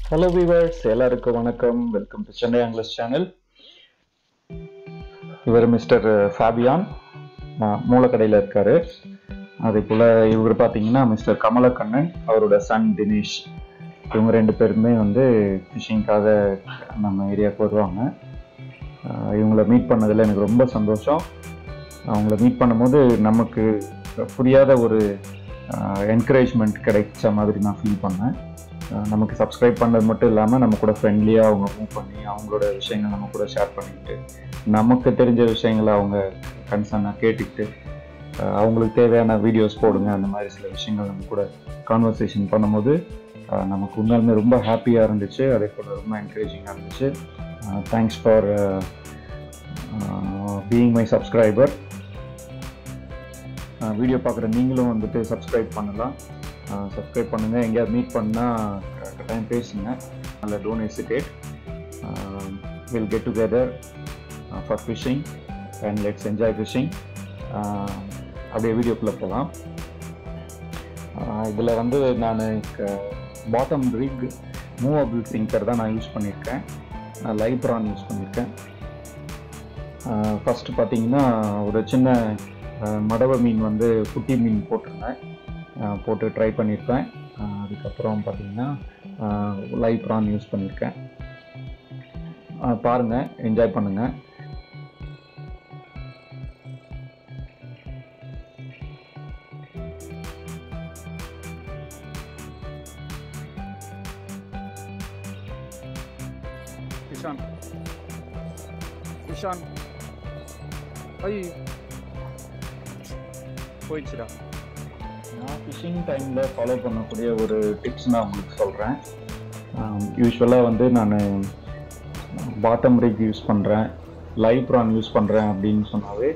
hello viewers எல்லாருக்கும் வணக்கம் welcome to Chennai anglers channel இவர் மிஸ்டர் ஃபேபியான் மூலக்கடையில் இருக்காரு அதே போல் இவர் பார்த்தீங்கன்னா மிஸ்டர் கமலக்கண்ணன் அவரோட சன் தினேஷ் இவங்க ரெண்டு பேருமே வந்து ஃபிஷிங்காக நம்ம ஏரியாவுக்கு வருவாங்க ஆஹ் இவங்கள மீட் பண்ணதில் எனக்கு ரொம்ப சந்தோஷம் அவங்கள மீட் பண்ணும்போது நமக்கு புரியாத ஒரு என்கரேஜ்மெண்ட் கிடைச்ச மாதிரி நான் ஃபீல் பண்ணேன் அஹ் நமக்கு சப்ஸ்கிரைப் பண்ணது மட்டும் இல்லாமல் நம்ம கூட ஃப்ரெண்ட்லியாக அவங்க மூவ் பண்ணி அவங்களோட விஷயங்கள் நம்ம கூட ஷேர் பண்ணிக்கிட்டு நமக்கு தெரிஞ்ச விஷயங்களை அவங்க கன்சர்னாக கேட்டுக்கிட்டு அஹ் அவங்களுக்கு தேவையான வீடியோஸ் போடுங்க அந்த மாதிரி சில விஷயங்கள் நம்ம கூட கான்வர்சேஷன் பண்ணும்போது அஹ் நமக்கு உண்மையாலுமே ரொம்ப ஹாப்பியாக இருந்துச்சு அதே போல் ரொம்ப என்கரேஜிங்காக இருந்துச்சு thanks for being my subscriber video பார்க்குற நீங்களும் வந்துட்டு சப்ஸ்கிரைப் பண்ணலாம் சப்ஸ்கிரைப் பண்ணுங்கள் எங்கேயாவது மீட் பண்ணால் கட்டாயம் பேசுங்க நல்ல don't hesitate will get together for fishing and let's enjoy fishing அப்படியே வீடியோக்குள்ளே போகலாம் இதில் வந்து நான் பாட்டம் ரிக் மூவபிள் சிங்கர் தான் நான் யூஸ் பண்ணியிருக்கேன் நான் லைவ் ப்ரான் யூஸ் பண்ணியிருக்கேன் ஃபஸ்ட்டு பார்த்தீங்கன்னா ஒரு சின்ன அஹ், மடவ மீன் வந்து குட்டி மீன் போட்டிருந்தேன் அஹ், போட்டு ட்ரை பண்ணியிருப்பேன் அஹ், அதுக்கப்புறம் பார்த்தீங்கன்னா லைவ் ப்ரான் யூஸ் பண்ணியிருக்கேன் அஹ், பாருங்க என்ஜாய் பண்ணுங்க இஷான் இஷான் ஐயோ போயிடுச்சுடா நான் ஃபிஷிங் டைமில் ஃபாலோ பண்ணக்கூடிய ஒரு டிப்ஸ் நான் உங்களுக்கு சொல்கிறேன் யூஸ்வலாக வந்து நான் பாட்டம் ரிக் யூஸ் பண்ணுறேன் லைவ் ப்ரான் யூஸ் பண்ணுறேன் அப்படின்னு சொன்னாவே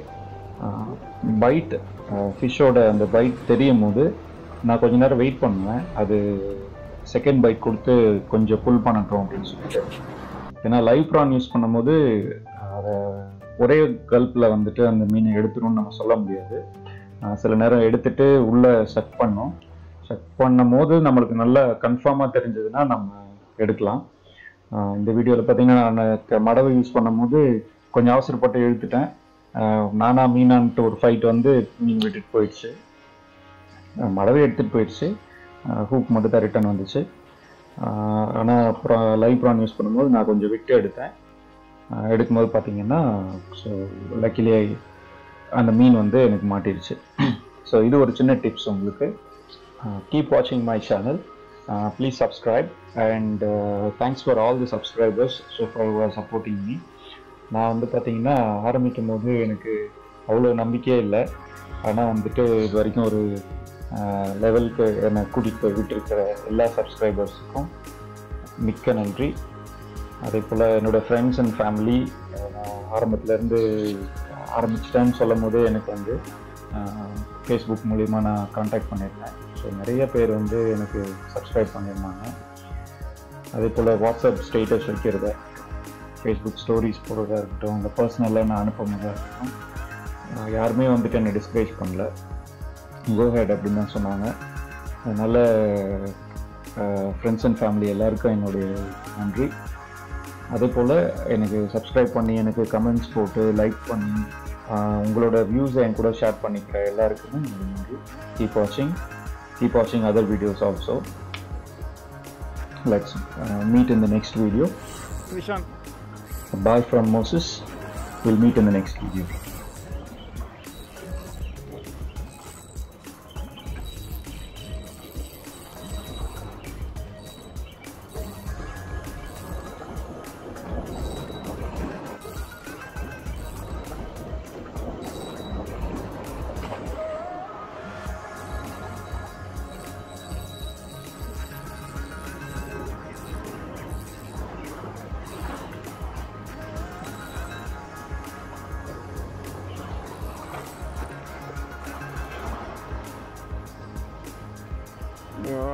பைட் ஃபிஷ்ஷோட அந்த பைட் தெரியும் போது நான் கொஞ்ச நேரம் வெயிட் பண்ணுவேன் அது செகண்ட் பைட் கொடுத்து கொஞ்சம் புல் பண்ணட்டும் அப்படின்னு சொல்லிட்டு ஏன்னா லைவ் ப்ரான் யூஸ் பண்ணும்போது அதை ஒரே கல்ப்பில் வந்துட்டு அந்த மீனை எடுத்துரும்னு நம்ம சொல்ல முடியாது ஆஹ் சில நேரம் எடுத்துட்டு உள்ள செக் பண்ணோம் செக் பண்ணும் போது நம்மளுக்கு நல்ல கன்ஃபார்மாக தெரிஞ்சதுன்னா நம்ம எடுக்கலாம் ஆஹ் இந்த வீடியோவில் பார்த்தீங்கன்னா நான் க- மடவை யூஸ் பண்ணும்போது கொஞ்சம் அவசரப்பட்டு இழுத்துட்டேன் ஆஹ் நானா மீனான்ட்டு ஒரு ஃபைட் வந்து மீன் விட்டுட்டு போயிடுச்சு ஆஹ் மடவை எடுத்துகிட்டு போயிடுச்சு ஹூக் மட்டும் தான் ரிட்டர்ன் வந்துச்சு ஆனால் அப்புறம் லைவ் ப்ரான் யூஸ் பண்ணும்போது நான் கொஞ்சம் விட்டு எடுத்தேன் ஆஹ் எடுக்கும்போது பார்த்தீங்கன்னா ஸோ லக்கிலே அந்த மீன் வந்து எனக்கு மாட்டிடுச்சு ஸோ இது ஒரு சின்ன டிப்ஸ் உங்களுக்கு கீப் வாட்சிங் my channel please subscribe and thanks for all the subscribers so far supporting me நான் வந்து பார்த்தீங்கன்னா ஆரம்பிக்கும் போது எனக்கு அவ்வளோ நம்பிக்கையே இல்லை ஆனால் வந்துட்டு இது வரைக்கும் ஒரு லெவலுக்கு என்னை கூட்டிகிட்டு போய் விட்டுருக்கிற எல்லா சப்ஸ்கிரைபர்ஸுக்கும் மிக்க நன்றி அதே போல் என்னோடய ஃப்ரெண்ட்ஸ் அண்ட் ஃபேமிலி ஆரம்பத்துலேருந்து ஆரம்பிச்சிட்டேன்னு சொல்லும் போதே எனக்கு வந்து ஃபேஸ்புக் மூலிமா நான் காண்டாக்ட் பண்ணியிருந்தேன் ஸோ நிறைய பேர் வந்து எனக்கு சப்ஸ்கிரைப் பண்ணியிருந்தாங்க அதே போல் வாட்ஸ்அப் ஸ்டேட்டஸ் வைக்கிறத ஃபேஸ்புக் ஸ்டோரிஸ் போடுறதா இருக்கட்டும் இந்த பர்சனலாக நான் அனுப்புறதா இருக்கட்டும் ஆஹ் யாருமே வந்துட்டு என்னை டிஸ்கரேஜ் பண்ணல கோ ஹெட் அப்படின்னு தான் சொன்னாங்க அதனால் ஃப்ரெண்ட்ஸ் அண்ட் ஃபேமிலி எல்லாருக்கும் என்னுடைய நன்றி அதே போல் எனக்கு சப்ஸ்கிரைப் பண்ணி எனக்கு கமெண்ட்ஸ் போட்டு லைக் பண்ணி ஆஹ் உங்களோட வியூஸை என் கூட ஷேர் பண்ணிக்கிற எல்லாருக்குமே எனக்கு நன்றி கீப் வாட்சிங் கீப் வாட்சிங் other videos also let's meet in the next video Ishan bye from Moses will meet in the next video ஐயோ